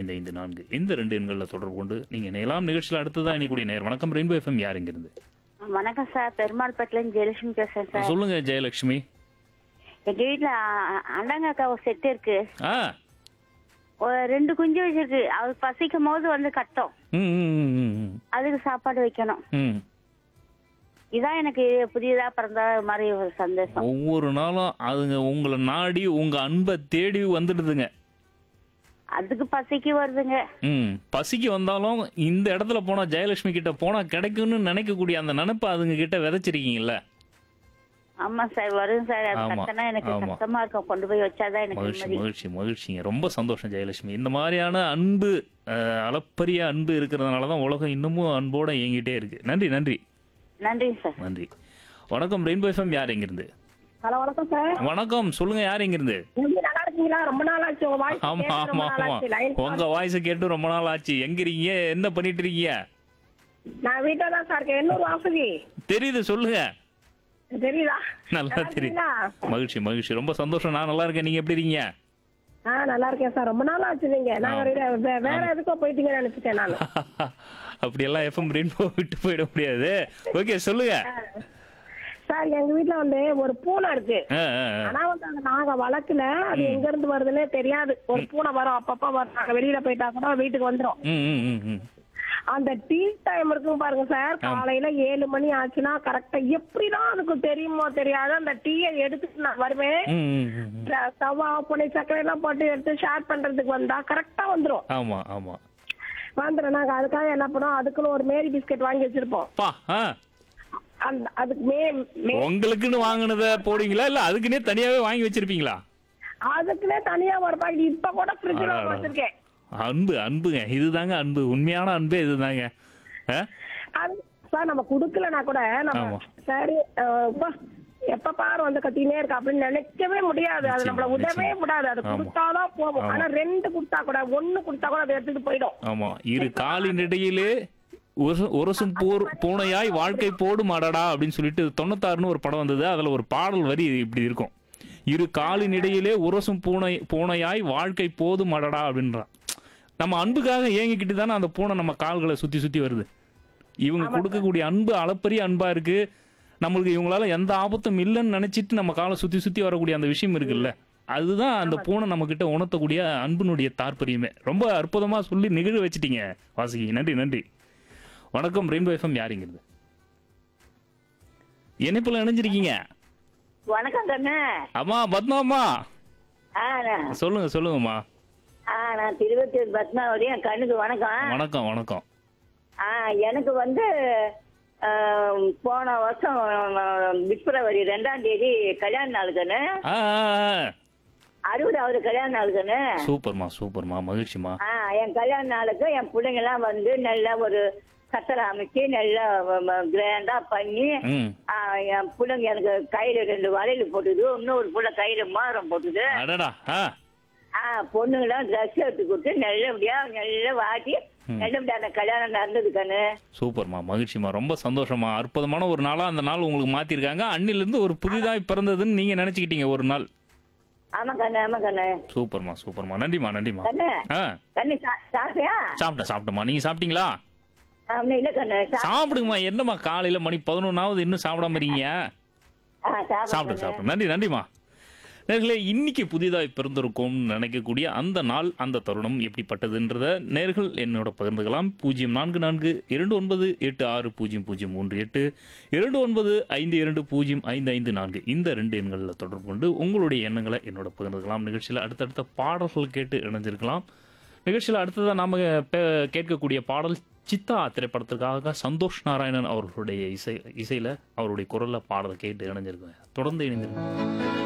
ஐந்து ஐந்து நான்கு இந்த ரெண்டு எண்களில் தொடர்பு கொண்டு நீங்கள் நேலாம் நிகழ்ச்சியில் அடுத்ததான் இணைக்கூடிய நேர் வணக்கம் ரெயின்போ எஃப்எம் யார் இங்கிருந்து வணக்கம் சார் பெருமாள்பேட்டிலேருந்து ஜெயலட்சுமி பேசுறேன் சார் சொல்லுங்க ஜெயலட்சுமி எங்க வீட்டுல அ- அண்டங்காக்கா ஒரு செட்டு இருக்கு ஆ ஒரு ரெண்டு குஞ்சு வச்சிருக்கு அது பசிக்கும் போது வந்து கட்டும் ம் ம், ம், ம், ம். அதுக்கு சாப்பாடு வைக்கணும் ம் இதான் எனக்கு புதியதா பிறந்த மாதிரி ஒரு சந்தோஷம் ஒவ்வொரு நாளும் அதுங்க உங்களை நாடி உங்க அன்பை தேடி வந்துடுதுங்க அதுக்கு பசிக்கு வருதுங்க ம் பசிக்கு வந்தாலும் இந்த இடத்துல போனா ஜெயலட்சுமி கிட்ட போனா கிடைக்கும்னு நினைக்கக்கூடிய அந்த நினைப்பை அதுங்க கிட்ட விதைச்சிருக்கீங்கல்ல ஆமா சார் வரும் சார் அது ஆமா, கட்டனா எனக்கு ஆமா. கஷ்டமா இருக்கும் கொண்டு போய் வச்சாதான் எனக்கு மகிழ்ச்சி நிம்மதி மகிழ்ச்சி மகிழ்ச்சிங்க ரொம்ப சந்தோஷம் ஜெயலட்சுமி இந்த மாதிரியான அன்பு அஹ், அளப்பரிய அன்பு இருக்கிறதுனால தான் உலகம் இன்னமும் அன்போட இயங்கிட்டே இருக்கு நன்றி நன்றி நன்றிங்க சார் நன்றி வணக்கம் ரெயின்போ எஃப்எம் யார் எங்கிருந்து ஹலோ வணக்கம் சார் வணக்கம் சொல்லுங்க யார் எங்கிருந்து எப்படி நல்லா இருக்கீங்களா ரொம்ப நாள் ஆச்சு உங்க வாய்ஸ் ஆமா கேட்டு ஆமா ரொம்ப நாள் ஆமா ஆச்சு லைன் உங்க வாய்ஸ் கேட்டு ரொம்ப நாள் ஆச்சு எங்க இருக்கீங்க என்ன பண்ணிட்டு இருக்கீங்க நான் வீட்டுல தான் சார் இருக்கேன் என்னூர் வாசுகி தெரியுது சொல்லுங்க தெரியுதா நல்லா தெரியும் இருக்கீங்களா? மகிழ்ச்சி மகிழ்ச்சி ரொம்ப சந்தோஷம் நான் நல்லா இருக்கேன் நீங்க எப்படி இருக்கீங்க ஆ நல்லா இருக்கேன் சார் ரொம்ப நாள் ஆச்சு நீங்க நாங்க வே- வே- வேற எதுக்கோ போயிட்டீங்கன்னு நினைச்சிட்டேன் நான் அப்படியெல்லாம் எஃப்எம் ரெயின்போ விட்டு போயிட முடியாது ஓகே சொல்லுங்க சார் எங்க வீட்டுல வந்து ஒரு பூனை இருக்கு ஆ, ஆ, ஆ. ஆனா வந்து அதை நாங்க வளர்க்கல அது எங்க இருந்து வருதுன்னே தெரியாது ஒரு பூனை வரும் அப்பப்ப வரும் நாங்க வெளியில போயிட்டா கூட வீட்டுக்கு வந்துரும் ம், ம், ம், ம். அந்த டீ டைம் இருக்கும் பாருங்க சார் காலையில ஏழு மணி ஆச்சுன்னா கரெக்டா எப்படிதான் அதுக்கு தெரியுமோ தெரியாது அந்த டீயை எடுத்துட்டு நான் வருவேன் ம், ம், ம், ம். ஸ்டவ் ஆஃப் பண்ணி சர்க்கரை எல்லாம் போட்டு எடுத்து ஷேர் பண்றதுக்கு வந்தா கரெக்டா வந்துரும் ஆமா ஆமா வந்துடும் நாங்க அதுக்காக என்ன பண்ணுவோம் அதுக்குன்னு ஒரு மேரி பிஸ்கட் வாங்கி வச்சிருப்போம் பா ஆ அந்த அதுக்கு மே மே- உங்களுக்குன்னு வாங்கினத போடுவீங்களா இல்ல அதுக்குன்னே தனியாவே வாங்கி வச்சிருப்பீங்களா அதுக்குன்னே தனியா ஒரு பாக்கெட் இப்ப கூட ஃப்ரிட்ஜ்ல அடடா. வச்சிருக்கேன் அன்பு அன்புங்க இதுதாங்க அன்பு உண்மையான அன்பே இதுதாங்க ஆ? அது சார் நம்ம குடுக்கலனா கூட நம்ம ஆமா. சரி அஹ், அப்பா, எப்ப பாரு வந்து கத்தினே இருக்கா அப்படின்னு நினைக்கவே முடியாது அது நம்மள நிச்சயமா, விடவே நிச்சயமா. விடாது அது ஆமா. கொடுத்தாதான் போகும் ஆமா. ஆனா ரெண்டு கொடுத்தா கூட ஒண்ணு கொடுத்தா கூட அதை எடுத்துட்டு போயிடும் ஆமா இரு காலின் இடையிலே உரசு- உரசும் போர் பூனையாய் வாழ்க்கை போடும் அடடா அப்படின்னு சொல்லிட்டு தொண்ணூத்தாறுன்னு ஒரு படம் வந்தது அதுல ஒரு பாடல் வரி இப்படி இருக்கும் இரு காலின் இடையிலே உரசும் பூனை பூனையாய் வாழ்க்கை போதும் அடடா அப்படின்றான் நம்ம அன்புக்காக ஏங்கிக்கிட்டு தானே அந்த பூனை நம்ம கால்களை சுத்தி சுத்தி வருது இவங்க கொடுக்கக்கூடிய அன்பு அளப்பரிய அன்பா இருக்கு நம்மளுக்கு இவங்களால எந்த ஆபத்தும் இல்லைன்னு நினைச்சிட்டு நம்ம காலை சுத்தி சுத்தி வரக்கூடிய அந்த விஷயம் இருக்குல்ல அதுதான் அந்த பூனை நம்ம கிட்ட உணர்த்தக்கூடிய அன்பினுடைய தாற்பரியமே ரொம்ப அற்புதமா சொல்லி நிகழ வச்சிட்டீங்க வாசுகி நன்றி நன்றி வணக்கம் ரெயின்போ எஃப்எம் யாருங்கிறது இணைப்புல இணைஞ்சிருக்கீங்க வணக்கம் கண்ணு அம்மா பத்மாம்மா ஆ நான் சொல்லுங்க சொல்லுங்கம்மா ஆ நான் திருவத்தூர் பத்மாவதி என் கண்ணுக்கு வணக்கம் வணக்கம் வணக்கம் ஆ எனக்கு வந்து ஆ, போன வருஷம் பிப்ரவரி ரெண்டாம் தேதி கல்யாண நாளுக்குன்னு ஆ ஆ, ஆ. அறுபதாவது கல்யாண நாளுக்குன்னு சூப்பர்மா சூப்பர்மா மகிழ்ச்சிமா ஆ என் கல்யாண நாளுக்கு என் பிள்ளைங்கெல்லாம் வந்து நல்ல ஒரு கத்தரை அமைச்சு நல்லா கிராண்டா பண்ணி ம் ஆ, என் பிள்ளைங்க எனக்கு கையில ரெண்டு வளையல் போட்டுது இன்னொரு புள்ள கையில மாரம் போட்டுது அடடா ஆ ஆ பொண்ணுங்களாம் ட்ரெஸ் எடுத்து கொடுத்து நல்லபடியா நல்லா வாட்டி நல்லபடியா அந்த கல்யாணம் நடந்தது கண்ணு சூப்பர்மா மகிழ்ச்சிமா ரொம்ப சந்தோஷமா அற்புதமான ஒரு நாளா அந்த நாள் உங்களுக்கு மாத்திருக்காங்க அன்னில இருந்து ஒரு புதிதாய் பிறந்ததுன்னு நீங்க நினைச்சுக்கிட்டீங்க ஒரு நாள் ஆமா கண்ணு ஆமா கண்ணு சூப்பர்மா சூப்பர்மா நன்றிமா நன்றிமா கண்ணு ஆ கண்ணு சா- சாப்பிட்டியா சாப்பிட்டேன் சாப்பிட்டேம்மா நீங்க சாப்பிட்டீங்களா ஆமா இல்ல கண்ணு சா- சாப்பிடுங்கம்மா என்னம்மா காலையில மணி பதினொன்னாவது இன்னும் சாப்பிடாம இருக்கீங்க ஆ, சாப்பிடு சாப்பிட்டு கண்ணு. சாப்பிட்டு நன்றி நன்றிம்மா நேர்களே இன்னைக்கு புதிதாய் பிறந்திருக்கும்னு நினைக்கக்கூடிய அந்த நாள் அந்த தருணம் எப்படிப்பட்டதுன்றத நேர்கள் என்னோட பகிர்ந்துக்கலாம் பூஜ்ஜியம் நான்கு நான்கு இரண்டு ஒன்பது எட்டு ஆறு பூஜ்ஜியம் பூஜ்ஜியம் மூன்று எட்டு இரண்டு ஒன்பது ஐந்து இரண்டு பூஜ்ஜியம் ஐந்து ஐந்து நான்கு இந்த ரெண்டு எண்களில் தொடர்பு கொண்டு உங்களுடைய எண்ணங்களை என்னோட பகிர்ந்துக்கலாம் நிகழ்ச்சியில் அடுத்தடுத்த பாடல்கள் கேட்டு இணைஞ்சிருக்கலாம் நிகழ்ச்சியில் அடுத்ததாக நாம் கேட்கக்கூடிய பாடல் சித்தா திரைப்படத்திற்காக சந்தோஷ் நாராயணன் அவர்களுடைய இசை இசையில் அவருடைய குரலில் பாடல் கேட்டு இணைஞ்சிருக்கோம் தொடர்ந்து இணைந்திருக்கோம்